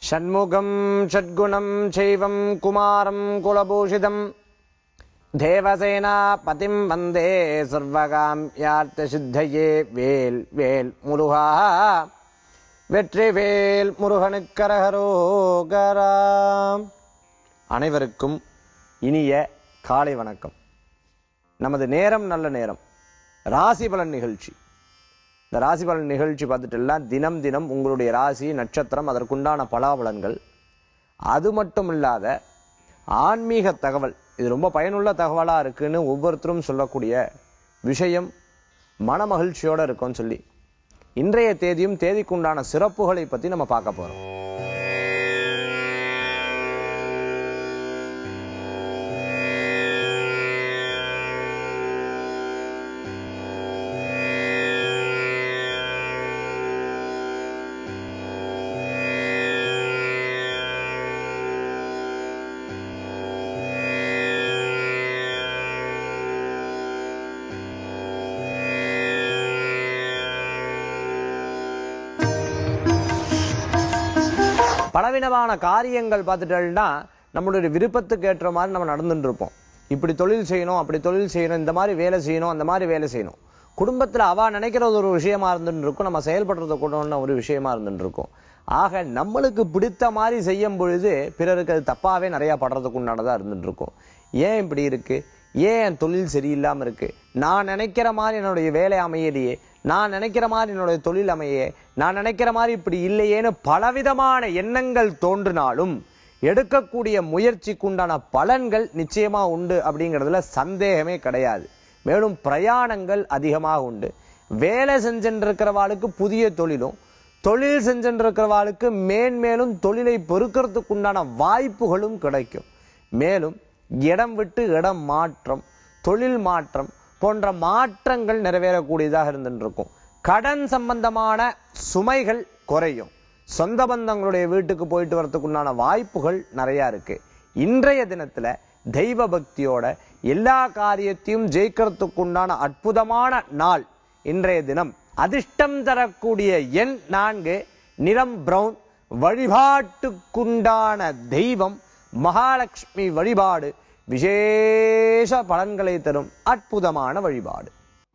षण्मुखम् षड्गुणम् चैवम् कुमारम् कुलभूषितम् தேவசேனாபதிம் வந்தே சர்வகாமியார்த்தசித்தையே வேல் வேல் முருகா வெற்றி வேல் முருகனுக்கரகரோகரா அனைவருக்கும் இனிய காலை வணக்கம் நமது நேரம் நல்ல நேரம் ராசி பலன் நிகழ்ச்சி இந்த ராசி பலன் நிகழ்ச்சி பார்த்துட்டுலாம் தினம் தினம் உங்களுடைய ராசி நட்சத்திரம் அதற்குண்டான பலாபலன்கள் அது மட்டும் இல்லாத ஆன்மீக தகவல் இது ரொம்ப பயனுள்ள தகவலா இருக்குன்னு ஒவ்வொருத்தரும் சொல்லக்கூடிய விஷயம் மன மகிழ்ச்சியோட இருக்கும்னு சொல்லி இன்றைய தேதியும் தேதிக்குண்டான சிறப்புகளை பத்தி நம்ம பார்க்க போறோம் பலவிதமான காரியங்கள் பார்த்துட்டோம்னா நம்மளுடைய விருப்பத்துக்கு ஏற்ற மாதிரி நம்ம நடந்துட்டு இருப்போம் இப்படி தொழில் செய்யணும் அப்படி தொழில் செய்யணும் இந்த மாதிரி வேலை செய்யணும் அந்த மாதிரி வேலை செய்யணும் குடும்பத்துல அவ நினைக்கிறது ஒரு விஷயமா இருந்துட்டு இருக்கும் நம்ம செயல்படுறது கூட ஒரு விஷயமா இருந்துட்டு இருக்கும் ஆக நம்மளுக்கு பிடித்த மாதிரி செய்யும் பொழுது பிறருக்கு அது தப்பாவே நிறைய படுறதுக்கு உண்டானதா இருந்துட்டு இருக்கும் ஏன் இப்படி இருக்கு ஏன் என் தொழில் சரியில்லாம இருக்கு நான் நினைக்கிற மாதிரி என்னுடைய வேலை அமையலையே நான் நினைக்கிற மாதிரி என்னுடைய தொழில் அமையே நான் நினைக்கிற மாதிரி இப்படி இல்லையேன்னு பலவிதமான எண்ணங்கள் தோன்றினாலும் எடுக்கக்கூடிய முயற்சிக்குண்டான பலன்கள் நிச்சயமா உண்டு அப்படிங்கிறதுல சந்தேகமே கிடையாது மேலும் பிரயாணங்கள் அதிகமாக உண்டு வேலை செஞ்சுட்டு இருக்கிறவாளுக்கு புதிய தொழிலும் தொழில் செஞ்சுட்டு இருக்கிறவாளுக்கு மேன்மேலும் தொழிலை பெருக்கிறதுக்கு உண்டான வாய்ப்புகளும் கிடைக்கும் மேலும் இடம் விட்டு இடம் மாற்றம் தொழில் மாற்றம் போன்ற மாற்றங்கள் நிறைவேறக்கூடியதாக இருந்துட்டு இருக்கும் கடன் சம்பந்தமான சுமைகள் குறையும் சொந்த பந்தங்களுடைய வீட்டுக்கு போயிட்டு வரதுக்குண்டான வாய்ப்புகள் நிறைய இருக்கு இன்றைய தினத்துல தெய்வ பக்தியோட எல்லா காரியத்தையும் ஜெயிக்கிறதுக்குண்டான அற்புதமான நாள் இன்றைய தினம் அதிர்ஷ்டம் தரக்கூடிய எண் நான்கு நிறம் பிரவுன் வழிபாட்டுக்குண்டான தெய்வம் மகாலட்சுமி வழிபாடு விசேஷ பலன்களை தரும் அற்புதமான வழிபாடு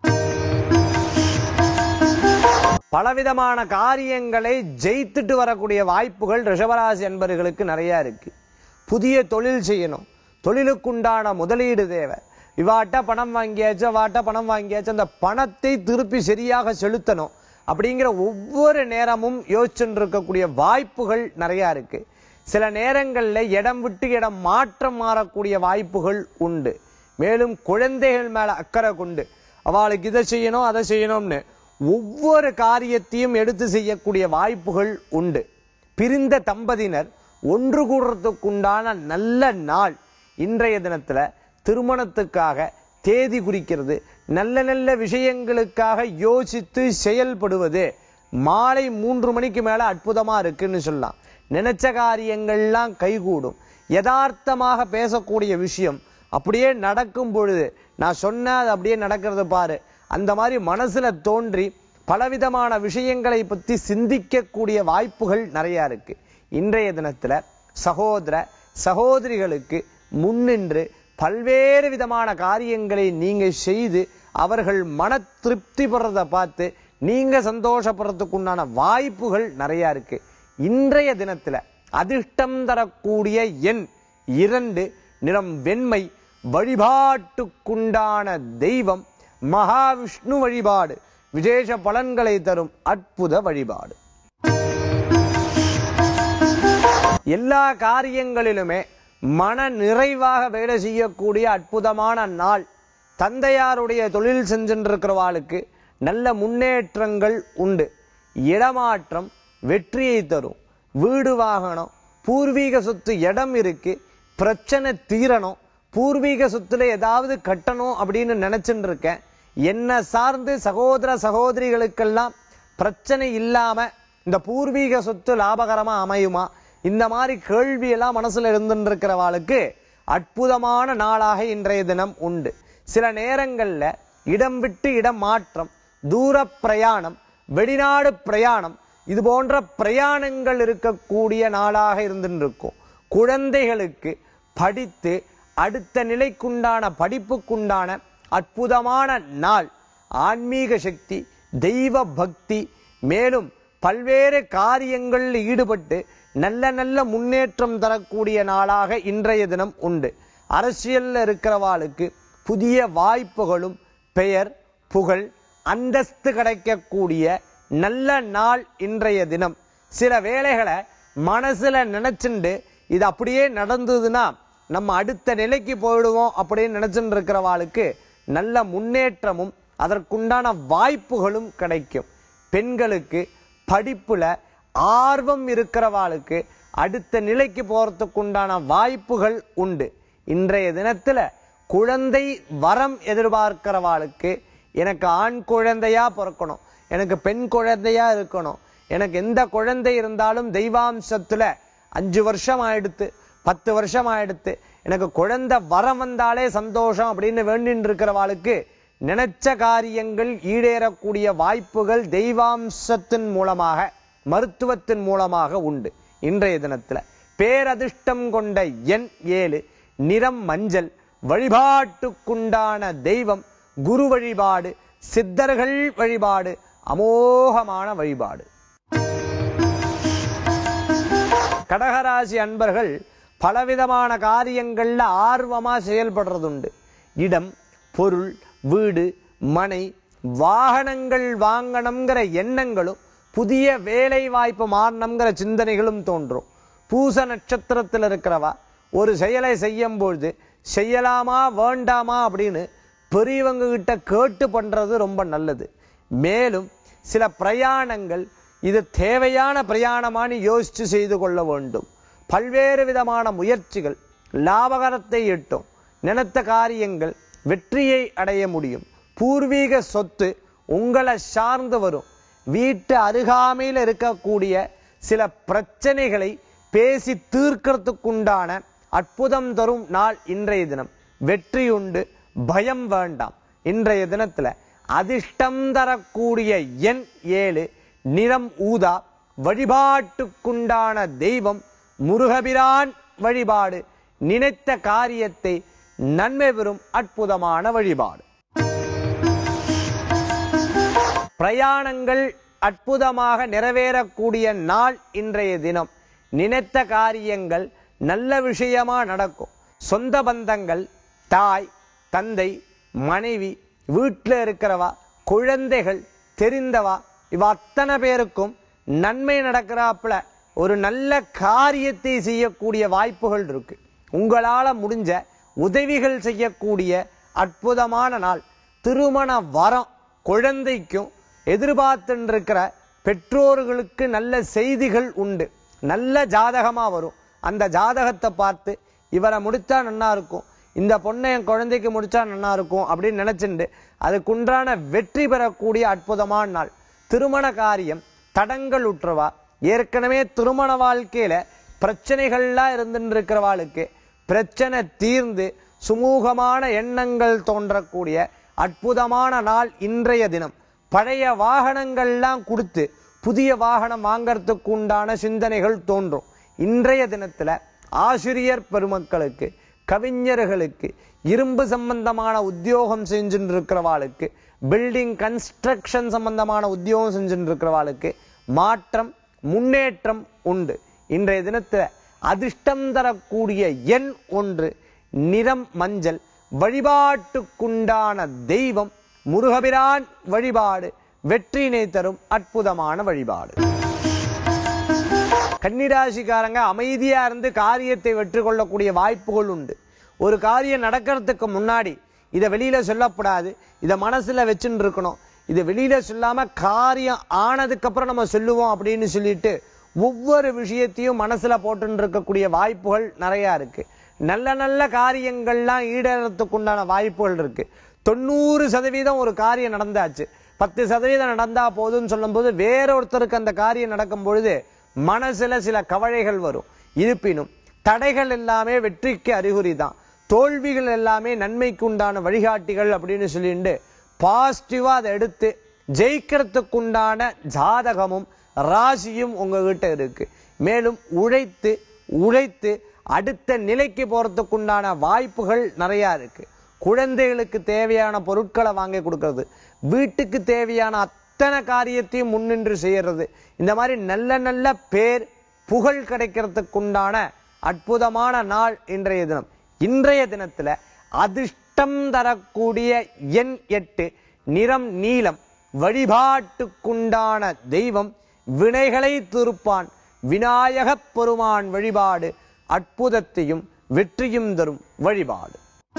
பலவிதமான காரியங்களை ஜெயித்துட்டு வரக்கூடிய வாய்ப்புகள் ரிஷபராசி என்பர்களுக்கு நிறைய இருக்கு புதிய தொழில் செய்யணும் தொழிலுக்குண்டான முதலீடு தேவை இவாட்ட பணம் வாங்கியாச்சு அவாட்ட பணம் வாங்கியாச்சு அந்த பணத்தை திருப்பி சரியாக செலுத்தணும் அப்படிங்கிற ஒவ்வொரு நேரமும் யோசிச்சுட்டு இருக்கக்கூடிய வாய்ப்புகள் நிறைய இருக்கு சில நேரங்கள்ல இடம் விட்டு இடம் மாற்றம் மாறக்கூடிய வாய்ப்புகள் உண்டு மேலும் குழந்தைகள் மேல அக்கறை கொண்டு அவளுக்கு இதை செய்யணும் அதை செய்யணும்னு ஒவ்வொரு காரியத்தையும் எடுத்து செய்யக்கூடிய வாய்ப்புகள் உண்டு பிரிந்த தம்பதியினர் ஒன்று கூடுறதுக்குண்டான நல்ல நாள் இன்றைய தினத்துல திருமணத்துக்காக தேதி குறிக்கிறது நல்ல நல்ல விஷயங்களுக்காக யோசித்து செயல்படுவது மாலை மூன்று மணிக்கு மேல அற்புதமா இருக்குன்னு சொல்லலாம் நினைச்ச காரியங்கள்லாம் கைகூடும் யதார்த்தமாக பேசக்கூடிய விஷயம் அப்படியே நடக்கும் பொழுது நான் சொன்ன அது அப்படியே நடக்கிறது பாரு அந்த மாதிரி மனசுல தோன்றி பலவிதமான விஷயங்களை பத்தி சிந்திக்கக்கூடிய வாய்ப்புகள் நிறைய இருக்கு இன்றைய தினத்துல சகோதர சகோதரிகளுக்கு முன்னின்று பல்வேறு விதமான காரியங்களை நீங்க செய்து அவர்கள் மன திருப்தி பெறதை பார்த்து நீங்க சந்தோஷப்படுறதுக்கு உண்டான வாய்ப்புகள் நிறைய இருக்கு இன்றைய தினத்துல அதிர்ஷ்டம் தரக்கூடிய எண் இரண்டு நிறம் வெண்மை வழிபாட்டுக்குண்டான தெய்வம் மகாவிஷ்ணு வழிபாடு விசேஷ பலன்களை தரும் அற்புத வழிபாடு எல்லா காரியங்களிலுமே மன நிறைவாக வேலை செய்யக்கூடிய அற்புதமான நாள் தந்தையாருடைய தொழில் செஞ்சிருக்கிறவாளுக்கு நல்ல முன்னேற்றங்கள் உண்டு இடமாற்றம் வெற்றியை தரும் வீடு வாகனம் பூர்வீக சொத்து இடம் இருக்கு பிரச்சனை தீரணும் பூர்வீக சொத்துல ஏதாவது கட்டணும் அப்படின்னு நினைச்சுட்டு இருக்கேன் என்ன சார்ந்து சகோதர சகோதரிகளுக்கெல்லாம் பிரச்சனை இல்லாம இந்த பூர்வீக சொத்து லாபகரமா அமையுமா இந்த மாதிரி கேள்வி எல்லாம் மனசுல இருந்துட்டு இருக்கிறவாளுக்கு அற்புதமான நாளாக இன்றைய தினம் உண்டு சில நேரங்கள்ல இடம் விட்டு இடம் மாற்றம் தூர பிரயாணம் வெளிநாடு பிரயாணம் இது போன்ற பிரயாணங்கள் இருக்கக்கூடிய நாளாக இருந்துருக்கும் குழந்தைகளுக்கு படித்து அடுத்த நிலைக்குண்டான படிப்புக்குண்டான அற்புதமான நாள் ஆன்மீக சக்தி தெய்வ பக்தி மேலும் பல்வேறு காரியங்களில் ஈடுபட்டு நல்ல நல்ல முன்னேற்றம் தரக்கூடிய நாளாக இன்றைய தினம் உண்டு அரசியல்ல இருக்கிறவாளுக்கு புதிய வாய்ப்புகளும் பெயர் புகழ் அந்தஸ்து கிடைக்கக்கூடிய நல்ல நாள் இன்றைய தினம் சில வேளைகளை மனசுல நினைச்சுண்டு இது அப்படியே நடந்ததுன்னா நம்ம அடுத்த நிலைக்கு போயிடுவோம் அப்படின்னு நினைச்சுட்டு இருக்கிறவாளுக்கு நல்ல முன்னேற்றமும் அதற்குண்டான வாய்ப்புகளும் கிடைக்கும் பெண்களுக்கு படிப்புல ஆர்வம் இருக்கிறவாளுக்கு அடுத்த நிலைக்கு போறதுக்குண்டான வாய்ப்புகள் உண்டு இன்றைய தினத்துல குழந்தை வரம் எதிர்பார்க்கிறவாளுக்கு எனக்கு ஆண் குழந்தையா பிறக்கணும் எனக்கு பெண் குழந்தையா இருக்கணும் எனக்கு எந்த குழந்தை இருந்தாலும் தெய்வாம்சத்துல அஞ்சு வருஷம் ஆயிடுத்து பத்து வருஷம் ஆயிடுத்து எனக்கு குழந்தை வரம் வந்தாலே சந்தோஷம் அப்படின்னு வேண்டின்னு இருக்கிறவாளுக்கு நினைச்ச காரியங்கள் ஈடேறக்கூடிய வாய்ப்புகள் தெய்வாம்சத்தின் மூலமாக மருத்துவத்தின் மூலமாக உண்டு இன்றைய தினத்துல பேரதிர்ஷ்டம் கொண்ட எண் ஏழு நிறம் மஞ்சள் வழிபாட்டுக்குண்டான தெய்வம் குரு வழிபாடு சித்தர்கள் வழிபாடு அமோகமான வழிபாடு கடகராசி அன்பர்கள் பலவிதமான காரியங்கள்ல ஆர்வமா செயல்படுறதுண்டு இடம் பொருள் வீடு மனை வாகனங்கள் வாங்கணுங்கிற எண்ணங்களும் புதிய வேலை வாய்ப்பு மாறணுங்கிற சிந்தனைகளும் தோன்றும் பூச நட்சத்திரத்தில் இருக்கிறவா ஒரு செயலை செய்யும் பொழுது செய்யலாமா வேண்டாமா அப்படின்னு பெரியவங்க கிட்ட கேட்டு பண்றது ரொம்ப நல்லது மேலும் சில பிரயாணங்கள் இது தேவையான பிரயாணமானு யோசிச்சு செய்து கொள்ள வேண்டும் பல்வேறு விதமான முயற்சிகள் லாபகரத்தை எட்டும் நினைத்த காரியங்கள் வெற்றியை அடைய முடியும் பூர்வீக சொத்து உங்களை சார்ந்து வரும் வீட்டு அருகாமையில் இருக்கக்கூடிய சில பிரச்சனைகளை பேசி தீர்க்கறதுக்குண்டான அற்புதம் தரும் நாள் இன்றைய தினம் வெற்றி உண்டு பயம் வேண்டாம் இன்றைய தினத்துல அதிர்ஷ்டம் தரக்கூடிய எண் ஏழு நிறம் ஊதா வழிபாட்டுக்குண்டான தெய்வம் முருகபிரான் வழிபாடு நினைத்த காரியத்தை நன்மை பெறும் அற்புதமான வழிபாடு பிரயாணங்கள் அற்புதமாக நிறைவேறக்கூடிய நாள் இன்றைய தினம் நினைத்த காரியங்கள் நல்ல விஷயமா நடக்கும் சொந்த பந்தங்கள் தாய் தந்தை மனைவி வீட்டில் இருக்கிறவா குழந்தைகள் தெரிந்தவா இவ அத்தனை பேருக்கும் நன்மை நடக்கிறாப்புல ஒரு நல்ல காரியத்தை செய்யக்கூடிய வாய்ப்புகள் இருக்கு உங்களால முடிஞ்ச உதவிகள் செய்யக்கூடிய அற்புதமான நாள் திருமண வரம் குழந்தைக்கும் எதிர்பார்த்துட்டு இருக்கிற பெற்றோர்களுக்கு நல்ல செய்திகள் உண்டு நல்ல ஜாதகமா வரும் அந்த ஜாதகத்தை பார்த்து இவரை முடிச்சா நன்னா இருக்கும் இந்த பொண்ணை என் குழந்தைக்கு முடிச்சா நன்னா இருக்கும் அப்படின்னு நினைச்சுண்டு அதுக்குன்றான வெற்றி பெறக்கூடிய அற்புதமான நாள் திருமண காரியம் தடங்கள் உற்றவா ஏற்கனவே திருமண வாழ்க்கையில பிரச்சனைகள்லாம் இருந்துட்டு இருக்கிறவாளுக்கு பிரச்சனை தீர்ந்து சுமூகமான எண்ணங்கள் தோன்றக்கூடிய அற்புதமான நாள் இன்றைய தினம் பழைய வாகனங்கள்லாம் கொடுத்து புதிய வாகனம் வாங்கறதுக்கு உண்டான சிந்தனைகள் தோன்றும் இன்றைய தினத்துல ஆசிரியர் பெருமக்களுக்கு கவிஞர்களுக்கு இரும்பு சம்பந்தமான உத்தியோகம் செஞ்சுட்டு இருக்கிறவாளுக்கு பில்டிங் கன்ஸ்ட்ரக்ஷன் சம்பந்தமான உத்தியோகம் செஞ்சுட்டு இருக்கிறவாளுக்கு மாற்றம் முன்னேற்றம் உண்டு இன்றைய தினத்துல அதிர்ஷ்டம் தரக்கூடிய எண் ஒன்று நிறம் மஞ்சள் வழிபாட்டுக்குண்டான தெய்வம் முருகபிரான் வழிபாடு வெற்றினை தரும் அற்புதமான வழிபாடு கன்னிராசிக்காரங்க அமைதியா இருந்து காரியத்தை வெற்றி கொள்ளக்கூடிய வாய்ப்புகள் உண்டு ஒரு காரியம் நடக்கிறதுக்கு முன்னாடி இதை வெளியில சொல்லக்கூடாது இதை மனசுல வச்சுட்டு இருக்கணும் இதை வெளியில சொல்லாம காரியம் ஆனதுக்கு அப்புறம் நம்ம சொல்லுவோம் அப்படின்னு சொல்லிட்டு ஒவ்வொரு விஷயத்தையும் மனசுல போட்டு இருக்கக்கூடிய வாய்ப்புகள் நிறைய இருக்கு நல்ல நல்ல காரியங்கள்லாம் ஈடேறதுக்கு உண்டான வாய்ப்புகள் இருக்கு தொண்ணூறு சதவீதம் ஒரு காரியம் நடந்தாச்சு பத்து சதவீதம் நடந்தா போதும்னு சொல்லும்போது வேற ஒருத்தருக்கு அந்த காரியம் நடக்கும் பொழுது மனசுல சில கவலைகள் வரும் இருப்பினும் தடைகள் எல்லாமே வெற்றிக்கு அறிகுறி தான் தோல்விகள் எல்லாமே நன்மைக்கு உண்டான வழிகாட்டிகள் அப்படின்னு சொல்லிட்டு பாசிட்டிவா அதை எடுத்து ஜெயிக்கிறதுக்குண்டான ஜாதகமும் ராசியும் உங்ககிட்ட இருக்கு மேலும் உழைத்து உழைத்து அடுத்த நிலைக்கு போறதுக்குண்டான வாய்ப்புகள் நிறைய இருக்கு குழந்தைகளுக்கு தேவையான பொருட்களை வாங்கி கொடுக்கறது வீட்டுக்கு தேவையான அத்தனை காரியத்தையும் முன்னின்று செய்யறது இந்த மாதிரி நல்ல நல்ல பேர் புகழ் கிடைக்கிறதுக்குண்டான அற்புதமான நாள் இன்றைய தினம் இன்றைய தினத்துல அதிர்ஷ்டம் தரக்கூடிய எண் எட்டு நிறம் நீலம் வழிபாட்டுக்குண்டான தெய்வம் வினைகளை திருப்பான் விநாயகப் பெருமான் வழிபாடு அற்புதத்தையும் வெற்றியும் தரும் வழிபாடு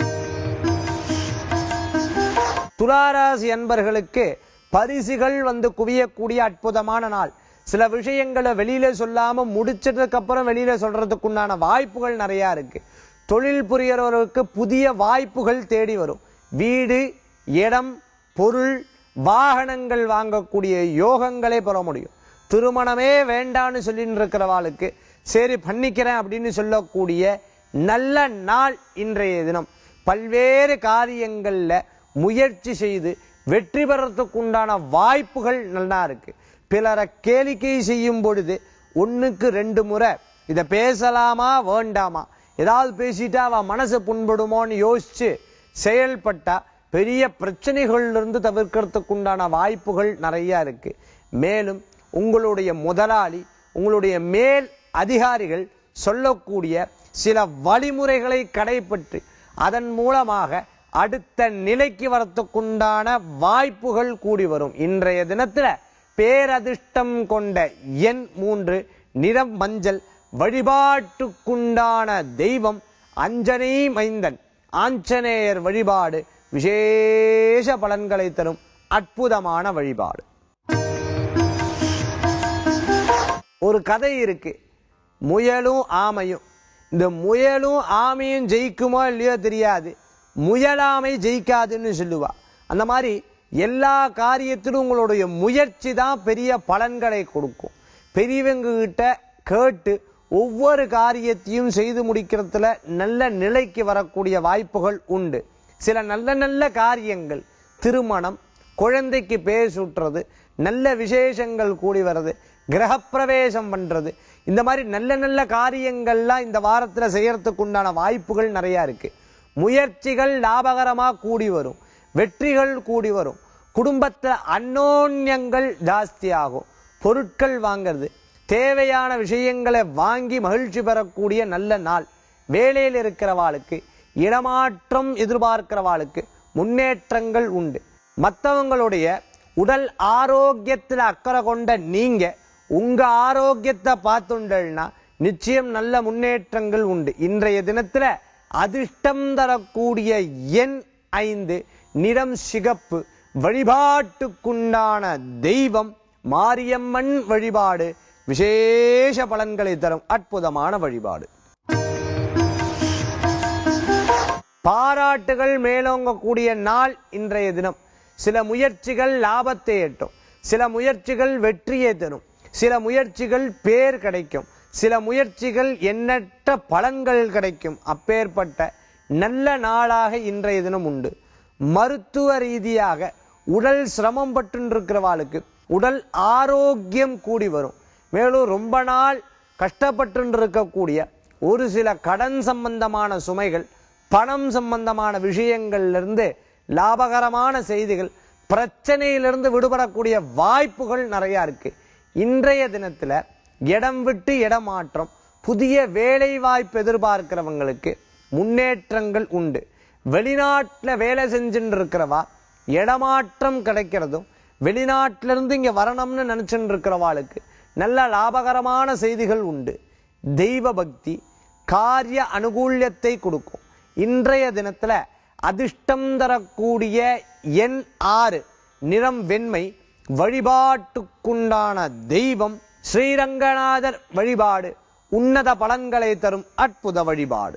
துளாராசி அன்பர்களுக்கு பரிசுகள் வந்து குவியக்கூடிய அற்புதமான நாள் சில விஷயங்களை வெளியில சொல்லாம முடிச்சதுக்கு அப்புறம் வெளியில சொல்றதுக்குண்டான வாய்ப்புகள் நிறைய இருக்கு தொழில் புரியறவர்களுக்கு புதிய வாய்ப்புகள் தேடி வரும் வீடு இடம் பொருள் வாகனங்கள் வாங்கக்கூடிய யோகங்களை பெற முடியும் திருமணமே வேண்டான்னு சொல்லிட்டு இருக்கிறவாளுக்கு சரி பண்ணிக்கிறேன் அப்படின்னு சொல்லக்கூடிய நல்ல நாள் இன்றைய தினம் பல்வேறு காரியங்கள்ல முயற்சி செய்து வெற்றி பெறத்துக்கு உண்டான வாய்ப்புகள் நல்லா இருக்கு பிறரை கேளிக்கை செய்யும் பொழுது ஒண்ணுக்கு ரெண்டு முறை இதை பேசலாமா வேண்டாமா ஏதாவது பேசிட்டா அவ மனசு புண்படுமோன்னு யோசிச்சு செயல்பட்டா பெரிய பிரச்சனைகள்ல இருந்து தவிர்க்கிறதுக்கு உண்டான வாய்ப்புகள் நிறைய இருக்கு மேலும் உங்களுடைய முதலாளி உங்களுடைய மேல் அதிகாரிகள் சொல்லக்கூடிய சில வழிமுறைகளை கடைபற்றி அதன் மூலமாக அடுத்த நிலைக்கு வரத்துக்குண்டான வாய்ப்புகள் கூடி வரும் இன்றைய தினத்துல பேரதிர்ஷ்டம் கொண்ட எண் மூன்று நிறம் மஞ்சள் வழிபாட்டுக்குண்டான தெய்வம் அஞ்சனை மைந்தன் ஆஞ்சநேயர் வழிபாடு விசேஷ பலன்களை தரும் அற்புதமான வழிபாடு ஒரு கதை இருக்கு முயலும் ஆமையும் இந்த முயலும் ஆமையும் ஜெயிக்குமோ இல்லையோ தெரியாது முயலாமை ஜெயிக்காதுன்னு சொல்லுவா அந்த மாதிரி எல்லா காரியத்திலும் உங்களுடைய முயற்சி தான் பெரிய பலன்களை கொடுக்கும் பெரியவங்க கிட்ட கேட்டு ஒவ்வொரு காரியத்தையும் செய்து முடிக்கிறதுல நல்ல நிலைக்கு வரக்கூடிய வாய்ப்புகள் உண்டு சில நல்ல நல்ல காரியங்கள் திருமணம் குழந்தைக்கு பேர் சுட்டுறது நல்ல விசேஷங்கள் கூடி வர்றது கிரகப்பிரவேசம் பண்றது இந்த மாதிரி நல்ல நல்ல காரியங்கள்லாம் இந்த வாரத்துல செய்யறதுக்கு உண்டான வாய்ப்புகள் நிறைய இருக்கு முயற்சிகள் லாபகரமா கூடி வரும் வெற்றிகள் கூடி வரும் குடும்பத்துல அன்னோன்யங்கள் ஜாஸ்தியாகும் பொருட்கள் வாங்கிறது தேவையான விஷயங்களை வாங்கி மகிழ்ச்சி பெறக்கூடிய நல்ல நாள் வேலையில் இருக்கிறவாளுக்கு இடமாற்றம் எதிர்பார்க்கிறவாளுக்கு முன்னேற்றங்கள் உண்டு மற்றவங்களுடைய உடல் ஆரோக்கியத்துல அக்கறை கொண்ட நீங்க உங்க ஆரோக்கியத்தை பார்த்துண்டல்னா நிச்சயம் நல்ல முன்னேற்றங்கள் உண்டு இன்றைய தினத்துல அதிர்ஷ்டம் தரக்கூடிய எண் ஐந்து நிறம் சிகப்பு வழிபாட்டுக்குண்டான தெய்வம் மாரியம்மன் வழிபாடு விசேஷ பலன்களை தரும் அற்புதமான வழிபாடு பாராட்டுகள் மேலோங்கக்கூடிய நாள் இன்றைய தினம் சில முயற்சிகள் லாபத்தை எட்டும் சில முயற்சிகள் வெற்றியை தரும் சில முயற்சிகள் பேர் கிடைக்கும் சில முயற்சிகள் எண்ணற்ற பலன்கள் கிடைக்கும் அப்பேற்பட்ட நல்ல நாளாக இன்றைய தினம் உண்டு மருத்துவ ரீதியாக உடல் சிரமம் பட்டு உடல் ஆரோக்கியம் கூடி வரும் மேலும் ரொம்ப நாள் கஷ்டப்பட்டு இருக்கக்கூடிய ஒரு சில கடன் சம்பந்தமான சுமைகள் பணம் சம்பந்தமான விஷயங்கள்ல இருந்து லாபகரமான செய்திகள் பிரச்சனையிலிருந்து விடுபடக்கூடிய வாய்ப்புகள் நிறைய இருக்கு இன்றைய தினத்துல இடம் விட்டு இடம் மாற்றம் புதிய வேலை வாய்ப்பு எதிர்பார்க்கிறவங்களுக்கு முன்னேற்றங்கள் உண்டு வெளிநாட்டுல வேலை செஞ்சுட்டு இருக்கிறவா இடமாற்றம் கிடைக்கிறதும் வெளிநாட்டில இருந்து இங்க வரணும்னு நினைச்சுட்டு இருக்கிறவாளுக்கு நல்ல லாபகரமான செய்திகள் உண்டு தெய்வ பக்தி காரிய அனுகூல்யத்தை கொடுக்கும் இன்றைய தினத்துல அதிர்ஷ்டம் தரக்கூடிய எண் ஆறு நிறம் வெண்மை வழிபாட்டுக்குண்டான தெய்வம் ஸ்ரீரங்கநாதர் வழிபாடு உன்னத பலன்களை தரும் அற்புத வழிபாடு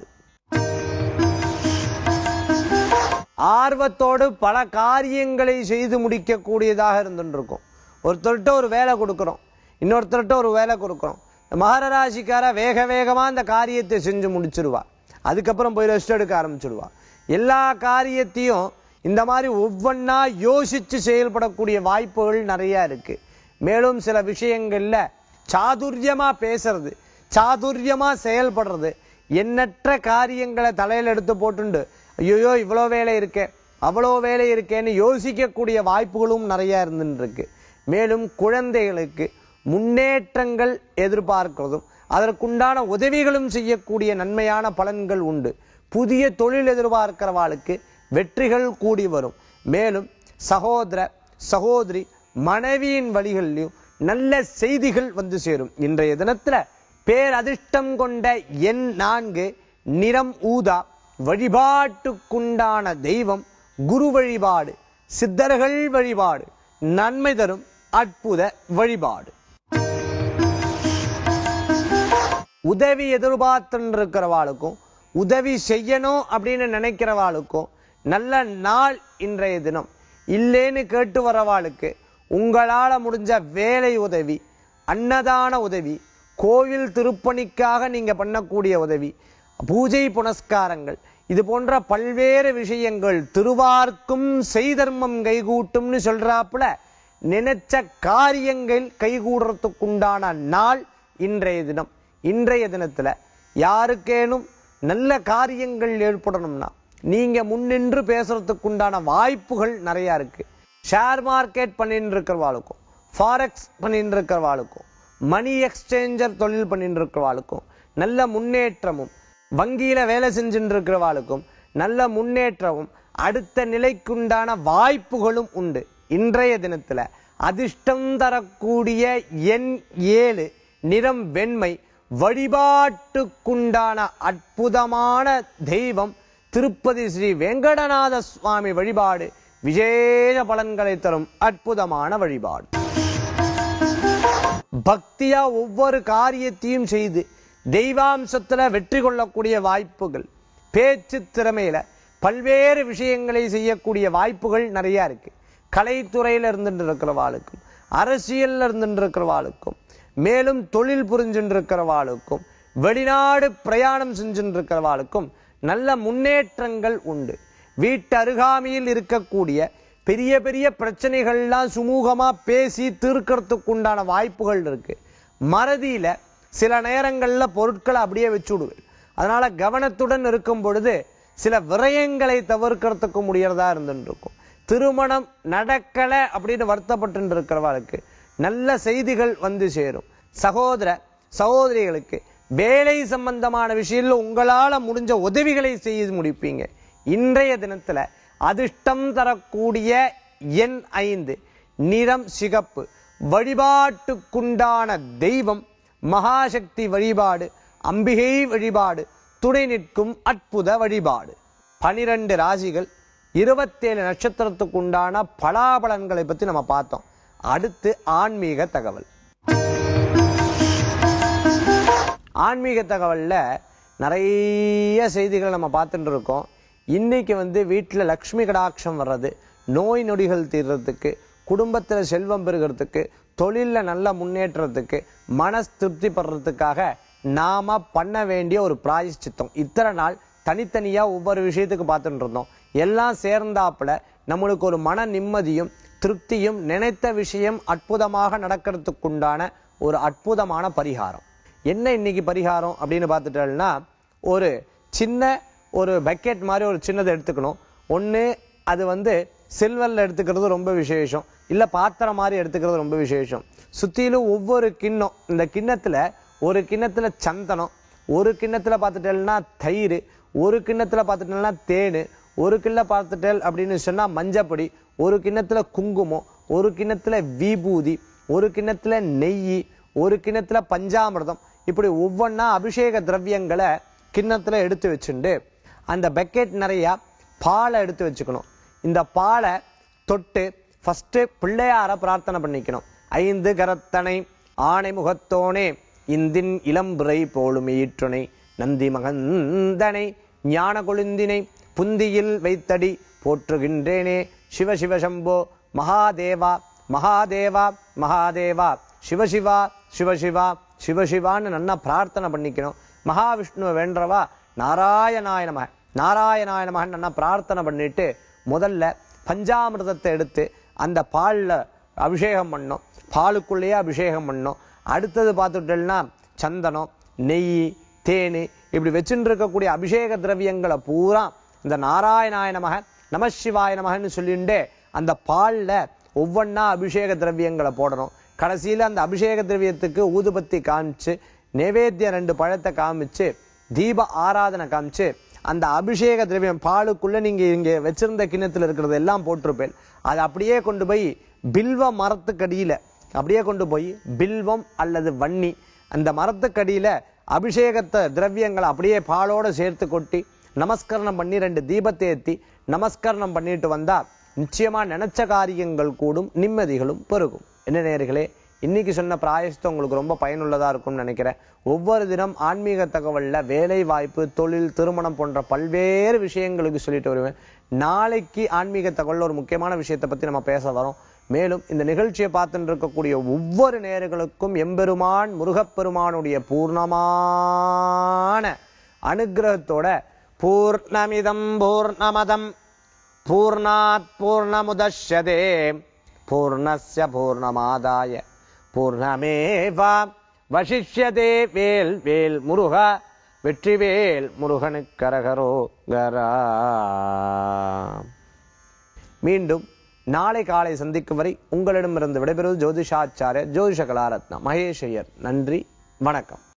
ஆர்வத்தோடு பல காரியங்களை செய்து முடிக்கக்கூடியதாக இருந்துருக்கும் ஒருத்தர்கிட்ட ஒரு வேலை கொடுக்கிறோம் இன்னொருத்தர்கிட்ட ஒரு வேலை கொடுக்கிறோம் மகர ராசிக்கார வேக வேகமா இந்த காரியத்தை செஞ்சு முடிச்சிருவா அதுக்கப்புறம் போய் ரெஸ்ட் எடுக்க ஆரம்பிச்சிடுவா எல்லா காரியத்தையும் இந்த மாதிரி ஒவ்வொன்னா யோசிச்சு செயல்படக்கூடிய வாய்ப்புகள் நிறைய இருக்கு மேலும் சில விஷயங்கள்ல சாதுரியமா பேசுறது சாதுரியமா செயல்படுறது எண்ணற்ற காரியங்களை தலையில எடுத்து போட்டுண்டு ஐயோ இவ்வளோ வேலை இருக்கே அவ்வளோ வேலை இருக்கேன்னு யோசிக்கக்கூடிய வாய்ப்புகளும் நிறைய இருந்துட்டு இருக்கு மேலும் குழந்தைகளுக்கு முன்னேற்றங்கள் எதிர்பார்க்கிறதும் அதற்குண்டான உதவிகளும் செய்யக்கூடிய நன்மையான பலன்கள் உண்டு புதிய தொழில் எதிர்பார்க்கிறவாளுக்கு வெற்றிகள் கூடி வரும் மேலும் சகோதர சகோதரி மனைவியின் வழிகளிலும் நல்ல செய்திகள் வந்து சேரும் இன்றைய தினத்துல பேரதிர்ஷ்டம் கொண்ட எண் நான்கு நிறம் ஊதா வழிபாட்டுக்குண்டான தெய்வம் குரு வழிபாடு சித்தர்கள் வழிபாடு நன்மை தரும் அற்புத வழிபாடு உதவி எதிர்பார்த்துன்னு இருக்கிறவாளுக்கும் உதவி செய்யணும் அப்படின்னு நினைக்கிறவாளுக்கும் நல்ல நாள் இன்றைய தினம் இல்லேன்னு கேட்டு வரவாளுக்கு உங்களால முடிஞ்ச வேலை உதவி அன்னதான உதவி கோவில் திருப்பணிக்காக நீங்க பண்ணக்கூடிய உதவி பூஜை புனஸ்காரங்கள் இது போன்ற பல்வேறு விஷயங்கள் திருவார்க்கும் செய்தர்மம் கைகூட்டும்னு சொல்றாப்புல நினைச்ச காரியங்கள் கைகூடுறதுக்குண்டான நாள் இன்றைய தினம் இன்றைய தினத்துல யாருக்கேனும் நல்ல காரியங்கள் ஏற்படணும்னா நீங்க முன்னின்று பேசுறதுக்குண்டான வாய்ப்புகள் நிறைய இருக்கு ஷேர் மார்க்கெட் பண்ணிட்டு இருக்கிறவாளுக்கும் ஃபாரெக்ஸ் பண்ணிட்டு இருக்கிறவாளுக்கும் மணி எக்ஸ்சேஞ்சர் தொழில் பண்ணிட்டு இருக்கிறவாளுக்கும் நல்ல முன்னேற்றமும் வங்கியில வேலை செஞ்சுட்டு இருக்கிறவாளுக்கும் நல்ல முன்னேற்றமும் அடுத்த நிலைக்குண்டான வாய்ப்புகளும் உண்டு இன்றைய தினத்துல அதிர்ஷ்டம் தரக்கூடிய எண் ஏழு நிறம் வெண்மை வழிபாட்டுக்குண்டான அற்புதமான தெய்வம் திருப்பதி ஸ்ரீ வெங்கடநாத சுவாமி வழிபாடு விசேஷ பலன்களை தரும் அற்புதமான வழிபாடு பக்தியா ஒவ்வொரு காரியத்தையும் செய்து தெய்வாம்சத்துல வெற்றி கொள்ளக்கூடிய வாய்ப்புகள் பேச்சு திறமையில பல்வேறு விஷயங்களை செய்யக்கூடிய வாய்ப்புகள் நிறைய இருக்கு கலைத்துறையில இருந்துட்டு இருக்கிறவாளுக்கும் அரசியல்ல இருந்துட்டு இருக்கிறவாளுக்கும் மேலும் தொழில் புரிஞ்சுட்டு இருக்கிறவாளுக்கும் வெளிநாடு பிரயாணம் செஞ்சுட்டு இருக்கிறவாளுக்கும் நல்ல முன்னேற்றங்கள் உண்டு வீட்டு அருகாமையில் இருக்கக்கூடிய பெரிய பெரிய பிரச்சனைகள்லாம் சுமூகமா பேசி தீர்க்கறதுக்கு உண்டான வாய்ப்புகள் இருக்கு மறதியில சில நேரங்கள்ல பொருட்களை அப்படியே வச்சுடுவேன் அதனால கவனத்துடன் இருக்கும் பொழுது சில விரயங்களை தவிர்க்கிறதுக்கு முடியறதா இருந்துட்டு இருக்கும் திருமணம் நடக்கல அப்படின்னு வருத்தப்பட்டு இருக்கிறவர்களுக்கு நல்ல செய்திகள் வந்து சேரும் சகோதர சகோதரிகளுக்கு வேலை சம்பந்தமான விஷயத்துல உங்களால முடிஞ்ச உதவிகளை செய்து முடிப்பீங்க இன்றைய தினத்துல அதிர்ஷ்டம் தரக்கூடிய எண் ஐந்து நிறம் சிகப்பு வழிபாட்டுக்குண்டான தெய்வம் மகாசக்தி வழிபாடு அம்பிகை வழிபாடு துணை நிற்கும் அற்புத வழிபாடு பனிரெண்டு ராசிகள் இருபத்தேழு நட்சத்திரத்துக்கு உண்டான பலாபலன்களை பத்தி நம்ம பார்த்தோம் அடுத்து ஆன்மீக தகவல் ஆன்மீக தகவல்ல நிறைய செய்திகள் நம்ம பார்த்துட்டு இருக்கோம் இன்னைக்கு வந்து வீட்டுல லக்ஷ்மி கடாட்சம் வர்றது நோய் நொடிகள் தீர்றதுக்கு குடும்பத்துல செல்வம் பெறுகிறதுக்கு தொழில்ல நல்ல முன்னேற்றத்துக்கு மனஸ் திருப்தி படுறதுக்காக நாம பண்ண வேண்டிய ஒரு பிராயஷ்சித்தம் இத்தனை நாள் தனித்தனியா ஒவ்வொரு விஷயத்துக்கு பார்த்துட்டு இருந்தோம் எல்லாம் சேர்ந்தாப்புல நம்மளுக்கு ஒரு மன நிம்மதியும் திருப்தியும் நினைத்த விஷயம் அற்புதமாக நடக்கிறதுக்குண்டான ஒரு அற்புதமான பரிகாரம் என்ன இன்னைக்கு பரிகாரம் அப்படின்னு பார்த்துட்டோம்னா ஒரு சின்ன ஒரு பக்கெட் மாதிரி ஒரு சின்னதை எடுத்துக்கணும் ஒண்ணு அது வந்து சில்வர்ல எடுத்துக்கிறது ரொம்ப விசேஷம் இல்ல பாத்திரம் மாதிரி எடுத்துக்கிறது ரொம்ப விசேஷம் சுத்திலும் ஒவ்வொரு கிண்ணம் இந்த கிண்ணத்துல ஒரு கிண்ணத்துல சந்தனம் ஒரு கிண்ணத்துல பார்த்துட்டேன்னா தயிர் ஒரு கிண்ணத்துல பார்த்துட்டேன்னா தேன் ஒரு கிண்ண பார்த்துட்டேல் அப்படின்னு சொன்னா மஞ்சப்பொடி ஒரு கிண்ணத்துல குங்குமம் ஒரு கிண்ணத்துல விபூதி ஒரு கிண்ணத்துல நெய் ஒரு கிண்ணத்துல பஞ்சாமிர்தம் இப்படி ஒவ்வொன்னா அபிஷேக திரவியங்களை கிண்ணத்துல எடுத்து வச்சுண்டு அந்த பக்கெட் நிறைய பாலை எடுத்து வச்சுக்கணும் இந்த பாலை தொட்டு ஃபர்ஸ்ட் பிள்ளையார பிரார்த்தனை பண்ணிக்கணும் ஐந்து கரத்தனை ஆணை முகத்தோனே இந்தின் இளம்பிறை போலும் ஈற்றுணை நந்தி மகந்தனை ஞான கொழுந்தினை புந்தியில் வைத்தடி போற்றுகின்றேனே சிவ சிவ சம்போ மகாதேவா மகாதேவா மகாதேவா சிவசிவா சிவசிவா சிவசிவான்னு நல்லா பிரார்த்தனை பண்ணிக்கணும் மகாவிஷ்ணுவை வேண்டவா நாராயணாய நம நாராயணாய நமகன்னு நல்லா பிரார்த்தனை பண்ணிட்டு முதல்ல பஞ்சாமிர்தத்தை எடுத்து அந்த பால்ல அபிஷேகம் பண்ணோம் பாலுக்குள்ளேயே அபிஷேகம் பண்ணோம் அடுத்தது பார்த்துட்டோம்னா சந்தனம் நெய் தேனி இப்படி வச்சுட்டு இருக்கக்கூடிய அபிஷேக திரவியங்களை பூரா இந்த நாராயணாய நமக நமசிவாய நமகன்னு சொல்லிட்டு அந்த பால்ல ஒவ்வொன்னா அபிஷேக திரவியங்களை போடணும் கடைசியில அந்த அபிஷேக திரவியத்துக்கு ஊதுபத்தி காமிச்சு நைவேத்தியம் ரெண்டு பழத்தை காமிச்சு தீப ஆராதனை காமிச்சு அந்த அபிஷேக திரவியம் பாலுக்குள்ள நீங்க இங்க வச்சிருந்த கிண்ணத்துல இருக்கிறது எல்லாம் போட்டிருப்பேன் அதை அப்படியே கொண்டு போய் பில்வ மரத்துக்கடியில அப்படியே கொண்டு போய் பில்வம் அல்லது வன்னி அந்த மரத்துக்கடியில அபிஷேகத்தை திரவியங்களை அப்படியே பாலோட சேர்த்து கொட்டி நமஸ்கரணம் பண்ணி ரெண்டு தீபத்தை ஏத்தி நமஸ்கரணம் பண்ணிட்டு வந்தா நிச்சயமா நினைச்ச காரியங்கள் கூடும் நிம்மதிகளும் பெருகும் என்ன நேர்களே இன்னைக்கு சொன்ன பிராயசத்தம் உங்களுக்கு ரொம்ப பயனுள்ளதா இருக்கும்னு நினைக்கிறேன் ஒவ்வொரு தினம் ஆன்மீக தகவல்ல வேலை வாய்ப்பு தொழில் திருமணம் போன்ற பல்வேறு விஷயங்களுக்கு சொல்லிட்டு வருவேன் நாளைக்கு ஆன்மீக தகவல்ல ஒரு முக்கியமான விஷயத்தை பத்தி நம்ம பேச வரோம் மேலும் இந்த நிகழ்ச்சியை பார்த்துட்டு இருக்கக்கூடிய ஒவ்வொரு நேர்களுக்கும் எம்பெருமான் முருகப்பெருமானுடைய பூர்ணமான அனுகிரகத்தோட பூர்ணமிதம் பூர்ணமதம் பூர்ணாத் பூர்ணமுதஷ்யதே பூர்ணஸ்ய பூர்ணமாதாய பூர்ணமேவா வசிஷ்யதே வேல் வேல் முருக வெற்றிவேல் முருகனுக்கு கரகரோகரா மீண்டும் நாளை காலை சந்திக்கும் வரை உங்களிடமிருந்து விடைபெறுவது ஜோதிஷாச்சாரிய ஜோதிஷ கலாரத்னா மகேஷ் ஐயர் நன்றி வணக்கம்